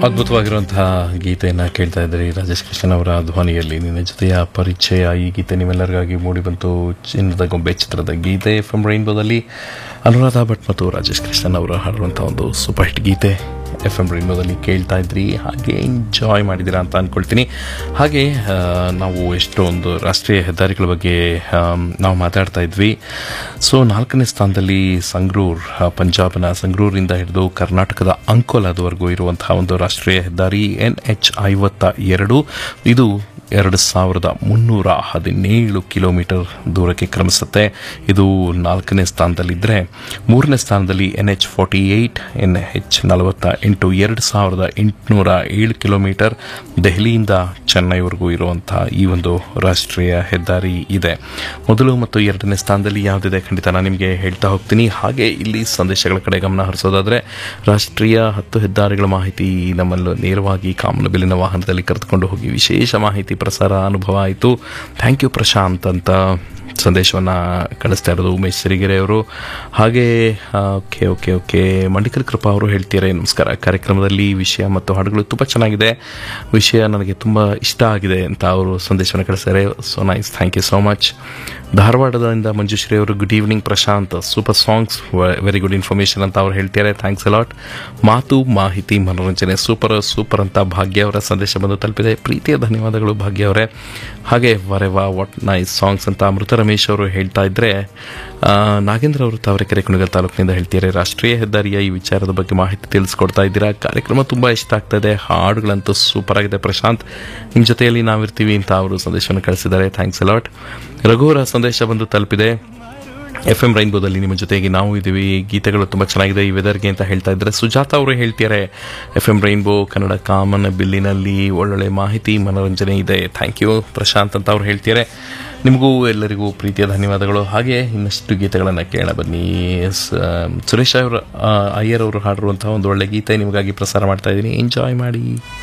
ಅದ್ಭುತವಾಗಿರುವಂತಹ ಗೀತೆಯನ್ನು ಕೇಳ್ತಾ ಇದ್ರಿ ರಾಜೇಶ್ ಕೃಷ್ಣನ್ ಅವರ ಧ್ವನಿಯಲ್ಲಿ ನಿನ್ನ ಜೊತೆಯ ಪರಿಚಯ ಈ ಗೀತೆ ನಿಮ್ಮೆಲ್ಲರಿಗಾಗಿ ಮೂಡಿಬಂತು ಚಿನ್ನದ ಗೊಂಬೆ ಚಿತ್ರದ ಗೀತೆ ಫ್ರಮ್ ರೈನ್ಬೋದಲ್ಲಿ ಅನುರಾಧ ಭಟ್ ಮತ್ತು ರಾಜೇಶ್ ಕೃಷ್ಣನ್ ಅವರು ಹಾಡುವಂಥ ಒಂದು ಸೂಪರ್ ಹಿಟ್ ಗೀತೆ ಎಫ್ ಎಂ ರೈನ್ಬೋದಲ್ಲಿ ಕೇಳ್ತಾ ಇದ್ರಿ ಹಾಗೆ ಎಂಜಾಯ್ ಮಾಡಿದ್ದೀರಾ ಅಂತ ಅಂದ್ಕೊಳ್ತೀನಿ ಹಾಗೆ ಆ, ನಾವು ಎಷ್ಟೊಂದು ರಾಷ್ಟ್ರೀಯ ಹೆದ್ದಾರಿಗಳ ಬಗ್ಗೆ ಆಮ್, ನಾವು ಮಾತಾಡ್ತಾ ಇದ್ವಿ ಸೊ ನಾಲ್ಕನೇ ಸ್ಥಾನದಲ್ಲಿ ಸಂಗ್ರೂರ್ ಆ, ಪಂಜಾಬ್ನ ಸಂಗ್ರೂರಿಂದ ಹಿಡಿದು ಕರ್ನಾಟಕದ ಅಂಕೋಲಾದವರೆಗೂ ಇರುವಂತಹ ಒಂದು ರಾಷ್ಟ್ರೀಯ ಹೆದ್ದಾರಿ ಎನ್ ಎಚ್ ಐವತ್ತ ಎರಡು ಇದು ಎರಡು ಸಾವಿರದ ಮುನ್ನೂರ ಹದಿನೇಳು ಕಿಲೋಮೀಟರ್ ದೂರಕ್ಕೆ ಕ್ರಮಿಸುತ್ತೆ ಇದು ನಾಲ್ಕನೇ ಸ್ಥಾನದಲ್ಲಿದ್ದರೆ ಮೂರನೇ ಸ್ಥಾನದಲ್ಲಿ N H forty eight N H ನಲವತ್ತ ಎಂಟು ಎರಡು ಸಾವಿರದ ಎಂಟುನೂರ ಏಳು ಕಿಲೋಮೀಟರ್ ದೆಹಲಿಯಿಂದ ಚೆನ್ನೈವರೆಗೂ ಇರುವಂಥ ಈ ಒಂದು ರಾಷ್ಟ್ರೀಯ ಹೆದ್ದಾರಿ ಇದೆ ಮೊದಲು ಮತ್ತು ಎರಡನೇ ಸ್ಥಾನದಲ್ಲಿ ಯಾವುದಿದೆ ಖಂಡಿತ ನಾನು ನಿಮಗೆ ಹೇಳ್ತಾ ಹೋಗ್ತೀನಿ ಹಾಗೆ ಇಲ್ಲಿ ಸಂದೇಶಗಳ ಕಡೆ ಗಮನ ಹರಿಸೋದಾದರೆ ರಾಷ್ಟ್ರೀಯ ಹತ್ತು ಹೆದ್ದಾರಿಗಳ ಮಾಹಿತಿ ನಮ್ಮಲ್ಲಿ ನೇರವಾಗಿ ಕಾಮನಬಿಲ್ಲಿನ ವಾಹನದಲ್ಲಿ ಕರೆದುಕೊಂಡು ಹೋಗಿ ವಿಶೇಷ ಮಾಹಿತಿ ಪ್ರಸಾರ ಅನುಭವ ಆಯಿತು ಥ್ಯಾಂಕ್ ಯು ಪ್ರಶಾಂತ್ ಅಂತ ಸಂದೇಶವನ್ನು ಕಳಿಸ್ತಾ ಇರೋದು ಉಮೇಶ್ ಸಿರಿಗೆರೆ ಅವರು ಹಾಗೆ okay okay okay Mandikal Krupa ಅವರು ಹೇಳ್ತಾರೆ ನಮಸ್ಕಾರ ಕಾರ್ಯಕ್ರಮದಲ್ಲಿ ವಿಷಯ ಮತ್ತು ಹಾಡುಗಳು ತುಂಬ ಚೆನ್ನಾಗಿದೆ ವಿಷಯ ನನಗೆ ತುಂಬ ಇಷ್ಟ ಆಗಿದೆ ಅಂತ ಅವರು ಸಂದೇಶವನ್ನು ಕಳಿಸ್ತಾರೆ so nice thank you so much ಧಾರವಾಡದಿಂದ ಮಂಜುಶ್ರೀ ಅವರು good evening Prashanth super songs very good information ಅಂತ ಅವ್ರು ಹೇಳ್ತಾರೆ ಥ್ಯಾಂಕ್ಸ್ ಅಲಾಟ್ ಮಾತು ಮಾಹಿತಿ ಮನೋರಂಜನೆ ಸೂಪರ್ ಸೂಪರ್ ಅಂತ ಭಾಗ್ಯ ಅವರ ಸಂದೇಶ ಬಂದು ತಲುಪಿದೆ ಪ್ರೀತಿಯ ಧನ್ಯವಾದಗಳು ಭಾಗ್ಯ ಅವರೇ ಹಾಗೆ ವರೆವಾ ವಾಟ್ ನೈಸ್ ಸಾಂಗ್ಸ್ ಅಂತ ಅಮೃತ ರಮೇಶ್ ಅವರು ಹೇಳ್ತಾ ಇದ್ರೆ ಆ, ನಾಗೇಂದ್ರ ಅವರು ತಾವರೆಕೆರೆ ಕುಣಗಲ್ ತಾಲೂಕಿನಿಂದ ಹೇಳ್ತಿದ್ದಾರೆ ರಾಷ್ಟ್ರೀಯ ಹೆದ್ದಾರಿಯ ಈ ವಿಚಾರದ ಬಗ್ಗೆ ಮಾಹಿತಿ ತಿಳಿಸ್ಕೊಡ್ತಾ ಇದ್ದೀರಾ ಕಾರ್ಯಕ್ರಮ ತುಂಬ ಇಷ್ಟ ಆಗ್ತಾ ಇದೆ ಹಾಡುಗಳಂತೂ ಸೂಪರ್ ಆಗಿದೆ ಪ್ರಶಾಂತ್ ನಿಮ್ಮ ಜೊತೆಯಲ್ಲಿ ನಾವಿರ್ತೀವಿ ಅಂತ ಅವರು ಸಂದೇಶವನ್ನು ಕಳಿಸಿದ್ದಾರೆ ಥ್ಯಾಂಕ್ಸ್ ಅಲಾಟ್ ರಘುವರ ಸಂದೇಶ ಬಂದು ತಲುಪಿದೆ ಎಫ್ ಎಂ ರೈನ್ಬೋದಲ್ಲಿ ನಿಮ್ಮ ಜೊತೆಗೆ ನಾವು ಇದ್ದೀವಿ ಗೀತೆಗಳು ತುಂಬ ಚೆನ್ನಾಗಿದೆ ಈ ವೆದರ್ಗೆ ಅಂತ ಹೇಳ್ತಾ ಇದ್ದಾರೆ ಸುಜಾತ ಅವರು ಹೇಳ್ತಿದ್ದಾರೆ ಎಫ್ ಎಂ ರೈನ್ಬೋ ಕನ್ನಡ ಕಾಮನ್ ಬಿಲ್ಲಿನಲ್ಲಿ ಒಳ್ಳೊಳ್ಳೆ ಮಾಹಿತಿ ಮನೋರಂಜನೆ ಇದೆ ಥ್ಯಾಂಕ್ ಯು ಪ್ರಶಾಂತ್ ಅಂತ ಅವ್ರು ಹೇಳ್ತಿದ್ದಾರೆ ನಿಮಗೂ ಎಲ್ಲರಿಗೂ ಪ್ರೀತಿಯ ಧನ್ಯವಾದಗಳು ಹಾಗೆ ಇನ್ನಷ್ಟು ಗೀತೆಗಳನ್ನು ಕೇಳ ಬನ್ನಿ ಸ- ಸುರೇಶ್ ಅವರು ಅಯ್ಯರ್ ಅವರು ಹಾಡಿರುವಂತಹ ಒಂದು ಒಳ್ಳೆ ಗೀತೆ ನಿಮಗಾಗಿ ಪ್ರಸಾರ ಮಾಡ್ತಾ ಇದ್ದೀನಿ ಎಂಜಾಯ್ ಮಾಡಿ